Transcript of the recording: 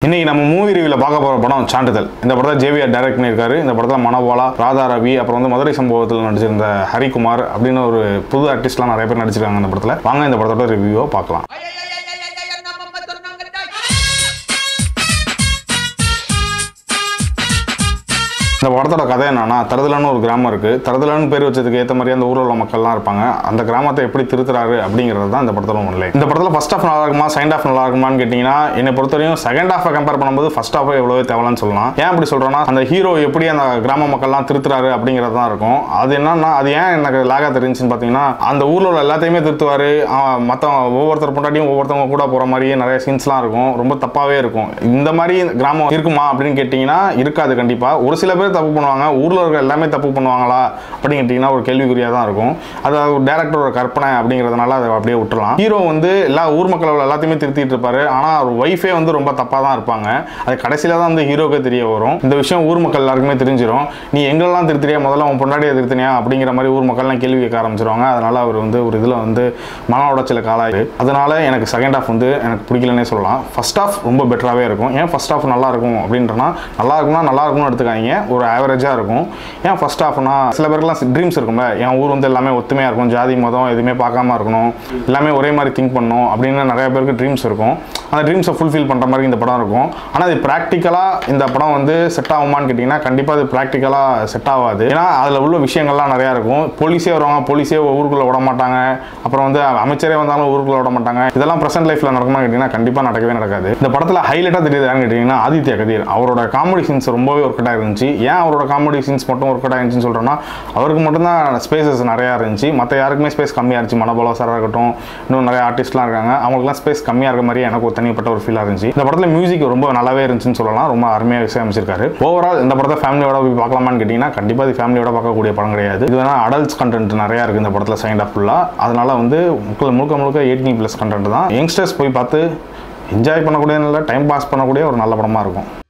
இன்னைக்கு நம்ம மூவி ரிவியூல பார்க்க போற படம் சான்றிதழ் இந்த படத்தை ஜேவிஆர் டைரக்ட் பண்ணியிருக்காரு இந்த படத்தில் மனோபாலா ராதா ரவி அப்புறம் வந்து மதுரை சம்பவத்தில் நடிச்சிருந்த ஹரிகுமார் அப்படின்னு ஒரு புது ஆர்டிஸ்ட்லாம் நிறைய பேர் நடிச்சிருக்காங்க இந்த படத்தில் வாங்க இந்த படத்தோட ரிவ்யூவை பார்க்கலாம் Ay, ay, ay, ay, ay, ay, ay, nama maturungan ka tayo. இந்த படத்தோட கதை என்னன்னா தருதலன்னு ஒரு கிராமம் இருக்கு தருதலன்னு பேர் வச்சதுக்கு ஏற்ற மாதிரி அந்த ஊரில் உள்ள மக்கள்லாம் இருப்பாங்க அந்த கிராமத்தை எப்படி திருத்துறாரு அப்படிங்கிறது தான் இந்த படத்தோட முன்னிலை இந்த படத்தில் ஃபர்ஸ்ட் ஆஃப் நல்லா இருக்குமா செகண்ட் ஆஃப் நல்லா இருக்குமான்னு கேட்டிங்கன்னா என்னை பொறுத்தவரையும் செகண்ட் ஆஃபை கம்பேர் பண்ணும்போது ஃபர்ஸ்ட் ஆஃப் எவ்வளோ தேவலான்னு சொல்லலாம் ஏன் அப்படி சொல்கிறேன்னா அந்த ஹீரோ எப்படி அந்த கிராம மக்கள்லாம் திருத்துறாரு அப்படிங்கிறது தான் இருக்கும் அது என்னன்னா அது ஏன் எனக்கு லாகா தெரிஞ்சுன்னு பார்த்தீங்கன்னா அந்த ஊரில் உள்ள எல்லாத்தையுமே திருத்துவார் மற்ற ஒவ்வொருத்தர் பொண்டாட்டியும் ஒவ்வொருத்தவங்க கூட போகிற மாதிரியே நிறைய சீன்ஸ்லாம் இருக்கும் ரொம்ப தப்பாகவே இருக்கும் இந்த மாதிரி கிராமம் இருக்குமா அப்படின்னு கேட்டிங்கன்னா இருக்காது கண்டிப்பாக ஒரு சில பேர் தப்பு பண்ணுவாங்க ஊரில் இருக்க எல்லாமே தப்பு பண்ணுவாங்களா அப்படின்னு கேட்டிங்கன்னா ஒரு கேள்விக்குறியாக தான் இருக்கும் அது ஒரு டேரக்டரோட கற்பனை அப்படிங்கிறதுனால அதை அப்படியே விட்டுறலாம் ஹீரோ வந்து எல்லா ஊர் மக்கள் எல்லாத்தையுமே திருத்திட்டு இருப்பாரு ஆனால் அவர் ஒய்ஃபே வந்து ரொம்ப தப்பாக தான் இருப்பாங்க அது கடைசியில் தான் வந்து ஹீரோக்கு தெரிய வரும் இந்த விஷயம் ஊர் மக்கள் எல்லாருக்குமே தெரிஞ்சிடும் நீ எங்கெல்லாம் திருத்திரியா முதல்ல உன் பொண்டாட்டியை திருத்தினியா அப்படிங்கிற மாதிரி ஊர் மக்கள்லாம் கேள்வி கேட்க ஆரம்பிச்சிருவாங்க அதனால அவர் வந்து ஒரு இதில் வந்து மன உடைச்சல காலாயிரு அதனால எனக்கு செகண்ட் ஹாஃப் வந்து எனக்கு பிடிக்கலன்னே சொல்லலாம் ஃபர்ஸ்ட் ஹாஃப் ரொம்ப பெட்டராகவே இருக்கும் ஏன் ஃபர்ஸ்ட் ஹாஃப் நல்லா இருக்கும் அப்படின்றனா நல்லா இருக்கும்னா நல்லா இருக்கும்னு எடுத்துக்காதீங்க ஒரு ஆவரேஜாக இருக்கும் ஏன் ஃபர்ஸ்ட் ஹாஃப்னா சில பேருக்குலாம் ட்ரீம்ஸ் இருக்கும்ல என் ஊர் வந்து எல்லாமே ஒத்துமையாக இருக்கும் ஜாதி மதம் எதுவுமே பார்க்காம இருக்கணும் எல்லாமே ஒரே மாதிரி திங்க் பண்ணணும் அப்படின்னு நிறைய பேருக்கு ட்ரீம்ஸ் இருக்கும் அந்த ட்ரீம்ஸை ஃபுல்ஃபில் பண்ணுற மாதிரி இந்த படம் இருக்கும் ஆனால் இது ப்ராக்டிக்கலாக இந்த படம் வந்து செட் ஆகுமான்னு கேட்டிங்கன்னா கண்டிப்பாக அது ப்ராக்டிக்கலாக செட் ஆகாது ஏன்னா அதில் உள்ள விஷயங்கள்லாம் நிறையா இருக்கும் போலீஸே வருவாங்க போலீஸே ஊருக்குள்ளே விட மாட்டாங்க அப்புறம் வந்து அமைச்சரே வந்தாலும் ஊருக்குள்ளே விட மாட்டாங்க இதெல்லாம் ப்ரெசென்ட் லைஃப்பில் நடக்குமா கேட்டிங்கன்னா கண்டிப்பாக நடக்கவே நடக்காது இந்த படத்தில் ஹைலைட்டாக தெரியுது யாருன்னு கேட்டிங்கன்னா ஆதித்ய கதிர் அவரோட காமெடி சீன்ஸ் ரொம்பவே ஒர்க் அவுட் இருந்துச்சு ஏன் அவரோட காமெடி சீன்ஸ் மட்டும் ஒர்க் அவுட் இருந்துச்சுன்னு சொல்கிறேன்னா அவருக்கு மட்டும்தான் ஸ்பேசஸ் நிறையா இருந்துச்சு மற்ற யாருக்குமே ஸ்பேஸ் கம்மியாக இருந்துச்சு மனபலா சாராக இருக்கட்டும் இன்னும் நிறைய ஆர்டிஸ்ட்லாம் இருக்காங்க அவங்களுக்குலாம் ஸ்பேஸ் கம்மியாக இருக்க மாதிரி எனக்கு ஒரு தனிப்பட்ட ஒரு ஃபீலாக இருந்துச்சு இந்த படத்தில் மியூசிக் ரொம்ப நல்லாவே இருந்துச்சுன்னு சொல்லலாம் ரொம்ப அருமையாக இசையமைச்சிருக்காரு ஓவரால் இந்த படத்தை ஃபேமிலியோட போய் பார்க்கலாமான்னு கேட்டிங்கன்னா கண்டிப்பாக இது ஃபேமிலியோட பார்க்கக்கூடிய படம் கிடையாது இது வேணா அடல்ட்ஸ் கண்டென்ட் நிறையா இருக்குது இந்த படத்தில் செகண்ட் ஆஃப் ஃபுல்லாக அதனால வந்து முக்கிய முழுக்க முழுக்க எயிட்டீன் ப்ளஸ் கண்டென்ட் தான் யங்ஸ்டர்ஸ் போய் பார்த்து என்ஜாய் பண்ணக்கூடிய நல்ல டைம் பாஸ் பண்ணக்கூடிய ஒரு நல்ல படமாக இருக்கும்